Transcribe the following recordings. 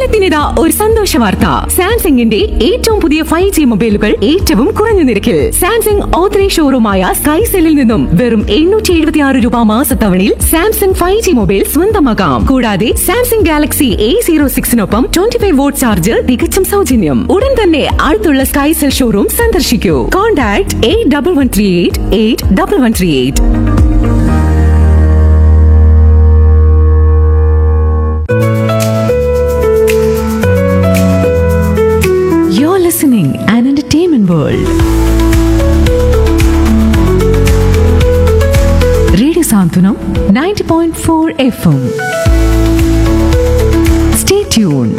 ഓണത്തിനിതാ ഒരു സന്തോഷ വാർത്ത സാംസങ്ങിന്റെ ഏറ്റവും പുതിയ ഫൈവ് ജി മൊബൈലുകൾ ഏറ്റവും കുറഞ്ഞ നിരക്കിൽ സാംസങ് ഓത്തറൈസ് ഷോറൂമായ സ്കൈ സെല്ലിൽ നിന്നും വെറും എണ്ണൂറ്റി എഴുപത്തി ആറ് രൂപ മാസത്തവണയിൽ സാംസങ് ഫൈവ് ജി മൊബൈൽ സ്വന്തമാക്കാം കൂടാതെ സാംസങ് ഗാലക്സി എ സീറോ സിക്സിനൊപ്പം ട്വന്റി ഫൈവ് വോട്ട് ചാർജ് തികച്ചും സൗജന്യം ഉടൻ തന്നെ അടുത്തുള്ള സ്കൈ സെൽ ഷോറൂം സന്ദർശിക്കൂ contact eight double one three eight eight double one three eight You're listening an entertainment world. Radio Santunam 90.4 FM. Stay tuned.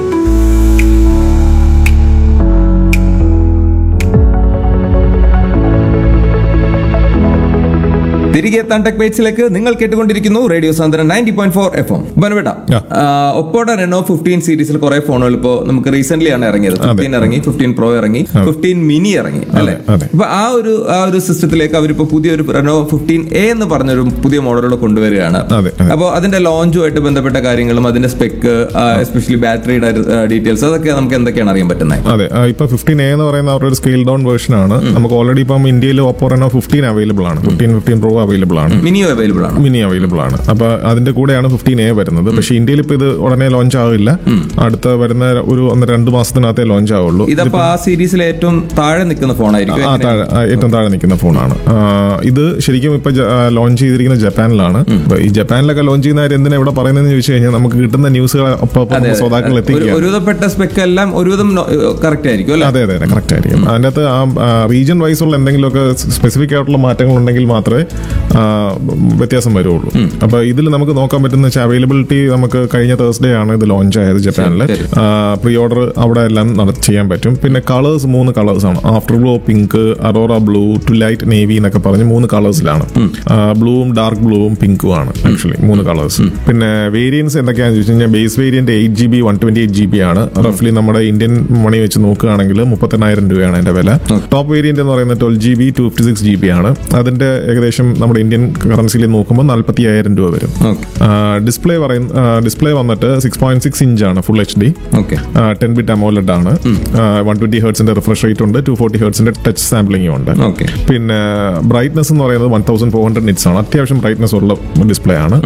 തിരികെ എത്താൻ tech പേജിലേക്ക് നിങ്ങൾ കേട്ടുകൊണ്ടിരിക്കുന്നു റേഡിയോ സാന്ദ്രൻ ninety point four F M ബനവേട്ട ഒപ്പോടെ Reno fifteen സീരീസിൽ കുറെ ഫോണുകൾ ഇപ്പോൾ നമുക്ക് റീസെന്റ് ആണ് ഇറങ്ങിയത് ഫിഫ്റ്റീൻ ഇറങ്ങി ഫിഫ്റ്റീൻ പ്രോ ഇറങ്ങി ഫിഫ്റ്റീൻ മിനി ഇറങ്ങി അല്ലെ അതെ. അപ്പൊ ആ ഒരു ആ ഒരു സിസ്റ്റത്തിലേക്ക് അവരിപ്പോ പുതിയൊരു റെനോ ഫിഫ്റ്റീൻ എ എന്ന് പറഞ്ഞൊരു പുതിയ മോഡലുകൾ കൊണ്ടുവരികയാണ് അതെ, അതെ. അപ്പോൾ അതിന്റെ ലോഞ്ചുമായിട്ട് ബന്ധപ്പെട്ട കാര്യങ്ങളും അതിന്റെ സ്പെക്ക് എസ്പെഷ്യലി ബാറ്ററിയുടെ ഡീറ്റെയിൽസ് അതൊക്കെ നമുക്ക് എന്തൊക്കെയാണ് അറിയാൻ പറ്റുന്നത് അതെ ആ, ഇപ്പൊ ഫിഫ്റ്റീൻ എ എന്ന് പറയുന്ന അവരുടെ ഒരു സ്കെയിൽ ഡൗൺ വേർഷൻ ആണ് നമുക്ക് ഓൾറെഡി ഇപ്പം ഇന്ത്യയിൽ ഓപ്പോ റെനോ ഫിഫ്റ്റീൻ അവൈലബിൾ ആണ് ഫിഫ്റ്റീൻ ഫിഫ്റ്റീൻ പ്രോ അവൈലബിൾ ആണ് മിനിയോ അവൈലബിൾ ആണ് മിനി അവൈലബിൾ ആണ് അപ്പൊ അതിന്റെ കൂടെയാണ് ഫിഫ്റ്റീൻ എ വരുന്നത് പക്ഷെ ഇന്ത്യയിൽ ഇപ്പൊ ഇത് ഉടനെ ലോഞ്ച് ആവില്ല അടുത്ത വരുന്ന ഒരു ഒന്ന് രണ്ട് മാസത്തിനകത്തേ ലോഞ്ച് ആവുള്ളൂ ഇതപ്പോ ആ സീരീസിലെ ഏറ്റവും താഴെ നിൽക്കുന്ന ഫോണായിരിക്കും ആ താഴെ ആ, ഏറ്റവും താഴെ നിൽക്കുന്ന ഫോണാണ് ആ, ഇത് ശരിക്കും ഇപ്പൊ ലോഞ്ച് ചെയ്തിരിക്കുന്ന ജപ്പാനിലാണ് ഇപ്പൊ ഈ ജപ്പാനിലൊക്കെ ലോഞ്ച് ചെയ്യുന്ന കാര്യം എന്തിനാ ഇവിടെ പറയുന്നതെന്ന് ചോദിച്ചു കഴിഞ്ഞാൽ നമുക്ക് കിട്ടുന്ന ന്യൂസുകൾ ഒപ്പം ഒപ്പം അതെ, ശ്രോതാക്കൾ ഒരു- എത്തിക്കുക ഒരുവിധപ്പെട്ട സ്പെക്ക് എല്ലാം ഒരുവിധം കറക്റ്റ് ആയിരിക്കും അല്ലെ അതെ അതെ കറക്റ്റ് ആയിരിക്കും അതിൻ്റെ അകത്ത് ആ റീജിയൻ വൈസ് ഉള്ള എന്തെങ്കിലുമൊക്കെ സ്പെസിഫിക് ആയിട്ടുള്ള മാറ്റങ്ങൾ ഉണ്ടെങ്കിൽ മാത്രമേ ആ, വ്യത്യാസം വരുള്ളൂ അപ്പൊ ഇതിൽ നമുക്ക് നോക്കാൻ പറ്റുന്ന വെച്ചാൽ അവൈലബിലിറ്റി നമുക്ക് കഴിഞ്ഞ തേഴ്സ്ഡേ ആണ് ഇത് ലോഞ്ച് ആയത് ജപ്പാനിൽ ശരി. പ്രീ ഓർഡർ അവിടെ എല്ലാം നട- ചെയ്യാൻ പറ്റും പിന്നെ കളേഴ്സ് മൂന്ന് കളേഴ്സ് ആണ് after blue pink aurora blue to light navy എന്നൊക്കെ പറഞ്ഞ് മൂന്ന് കളേഴ്സിലാണ് ബ്ലൂവും ഡാർക്ക് ബ്ലൂവും പിങ്കും ആണ് ആക്ച്വലി മൂന്ന് കളേഴ്സ് പിന്നെ വേരിയൻസ് എന്തൊക്കെയാണെന്ന് ചോദിച്ചു കഴിഞ്ഞാൽ base variant eight G B one twenty eight G B ആണ് റഫ്ലി നമ്മുടെ ഇന്ത്യൻ മണി വെച്ച് നോക്കുകയാണെങ്കിൽ മുപ്പത്തെണ്ണായിരം രൂപയാണ് അതിന്റെ വില ടോപ്പ് വേരിയന്റ് എന്ന് പറയുന്നത് twelve G B two fifty six G B ആണ് അതിന്റെ ഏകദേശം നമ്മുടെ ഇന്ത്യൻ കറൻസിയിൽ നോക്കുമ്പോൾ നാൽപ്പത്തി അയ്യായിരം രൂപ വരും ഡിസ്പ്ലേ പറയുന്ന ഡിസ്പ്ലേ വന്നിട്ട് സിക്സ് പോയിന്റ് സിക്സ് ഇഞ്ച് ആണ് full H D okay ten bit AMOLED ആണ് വൺ ട്വന്റി ഹേർട്സിന്റെ റിഫ്രഷ് റേറ്റ് ഉണ്ട് ടു ഫോർട്ടി ഹേർട്സിന്റെ ടച്ച് സാമ്പിളിംഗും ഉണ്ട് ഓക്കെ പിന്നെ ബ്രൈറ്റ്നസ് എന്ന് പറയുന്നത് one thousand four hundred nits ആണ് അത്യാവശ്യം ബ്രൈറ്റ്നസ് ഉള്ള ഡിസ്പ്ലേ ആണ്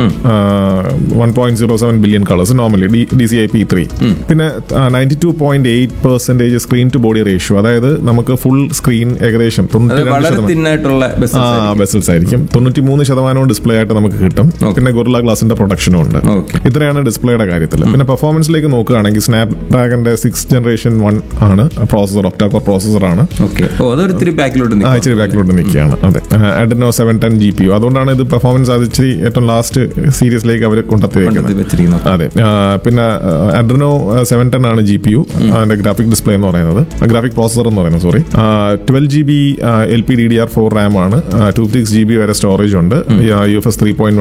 one point zero seven billion colours normally D C I P three പിന്നെ ninety two point eight percentage screen to body ratio അതായത് നമുക്ക് ഫുൾ സ്ക്രീൻ ഏകദേശം അത് തൊണ്ണൂറ്റി രണ്ട് വളരെ ശതമാനം തിന്നായിട്ടുള്ള ആ ബെസൽസ് ആയിരിക്കും തൊണ്ണൂറ്റി മൂന്ന് ശതമാനവും ഡിസ്പ്ലേ ആയിട്ട് നമുക്ക് കിട്ടും പിന്നെ ഗൊറില്ല ഗ്ലാസിന്റെ പ്രൊഡക്ഷനും ഉണ്ട് Okay. ഇത്രയാണ് ഡിസ്പ്ലേയുടെ കാര്യത്തിൽ പിന്നെ പെർഫോമൻസിലേക്ക് നോക്കുകയാണെങ്കിൽ സ്നാപ് ഡ്രാഗന്റെ സിക്സ് ജനറേഷൻ വൺ ആണ് പ്രോസസർ ഒക്ടാകോർ പ്രോസസർ ആണ് ഓക്കെ ഓ അതൊരു ഇത്തിരി ബാക്കിലോട്ട് ആ നിൽക്കും ഇച്ചിരി ബാക്കിലോട്ട് നിൽക്കുകയാണ് അതെ Adreno seven ten G P U അതുകൊണ്ടാണ് ഇത് പെർഫോമൻസ് അത് ഇച്ചിരി ഏറ്റവും ലാസ്റ്റ് സീരീസിലേക്ക് അവർ കൊണ്ടെത്തി കൊണ്ടെത്തി വെക്കുന്നത് വെച്ചിരിക്കുന്നത് അതെ ആ, പിന്നെ അഡ്രനോ സെവൻ ടെൻ ആണ് ജി പി യു അതിന്റെ ഗ്രാഫിക് ഡിസ്പ്ലേ എന്ന് പറയുന്നത് ഗ്രാഫിക് പ്രോസസർ എന്ന് പറയുന്നത് sorry twelve G B L P D D R four RAM ആണ് ടു സിക്സ് ജി ബി വരെ സ്റ്റോറേജ് ഉണ്ട് U F S three point